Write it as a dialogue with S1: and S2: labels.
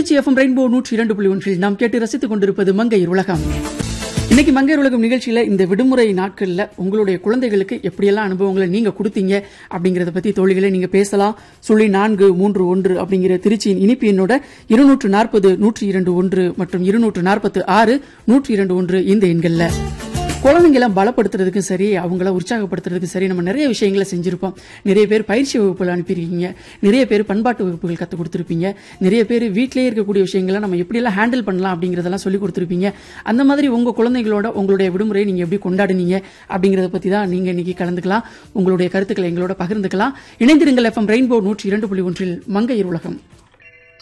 S1: Trichy FM rainbow நூற்றி இரண்டு புள்ளி ஒன்றில் நாம் கேட்டு ரசித்துக் கொண்டிருப்பது மங்கையர் உலகம் இன்னைக்கு மங்கையர் உலகம் நிகழ்ச்சியில இந்த விடுமுறை நாட்கள்ல உங்களுடைய குழந்தைகளுக்கு எப்படியெல்லாம் அனுபவங்களை நீங்க கொடுத்தீங்க அப்படிங்கறத பத்தி தோழிகளை நீங்க பேசலாம் சொல்லி நான்கு மூன்று ஒன்று அப்படிங்கிற திருச்சியின் இனிப்பு எண்ணோட இருநூற்று நாற்பது நூற்றி இரண்டு ஒன்று மற்றும் இருநூற்று நாற்பத்து ஆறு நூற்றி இரண்டு ஒன்று இந்த எண்கள்ல குழந்தைங்களை பலப்படுத்துறதுக்கும் சரி அவங்கள உற்சாகப்படுத்துறதுக்கும் சரி நம்ம நிறைய விஷயங்களை செஞ்சிருப்போம் நிறைய பேர் பயிற்சி வகுப்புகள் அனுப்பியிருக்கீங்க நிறைய பேர் பண்பாட்டு வகுப்புகள் கற்றுக் கொடுத்துருப்பீங்க நிறைய பேர் வீட்டிலேயே இருக்கக்கூடிய விஷயங்களை நம்ம எப்படியெல்லாம் ஹேண்டில் பண்ணலாம் அப்படிங்கிறதெல்லாம் சொல்லி கொடுத்துருப்பீங்க அந்த மாதிரி உங்க குழந்தைகளோட உங்களுடைய விடுமுறையை நீங்க எப்படி கொண்டாடுனீங்க அப்படிங்கறத பத்தி தான் நீங்க இன்னைக்கு கலந்துக்கலாம் உங்களுடைய கருத்துக்களை எங்களோட பகிர்ந்துக்கலாம் இணைந்திருங்கள் எஃப்எம் ரெயின்போ நூற்றி இரண்டு புள்ளி ஒன்றில் மங்கையர் உலகம்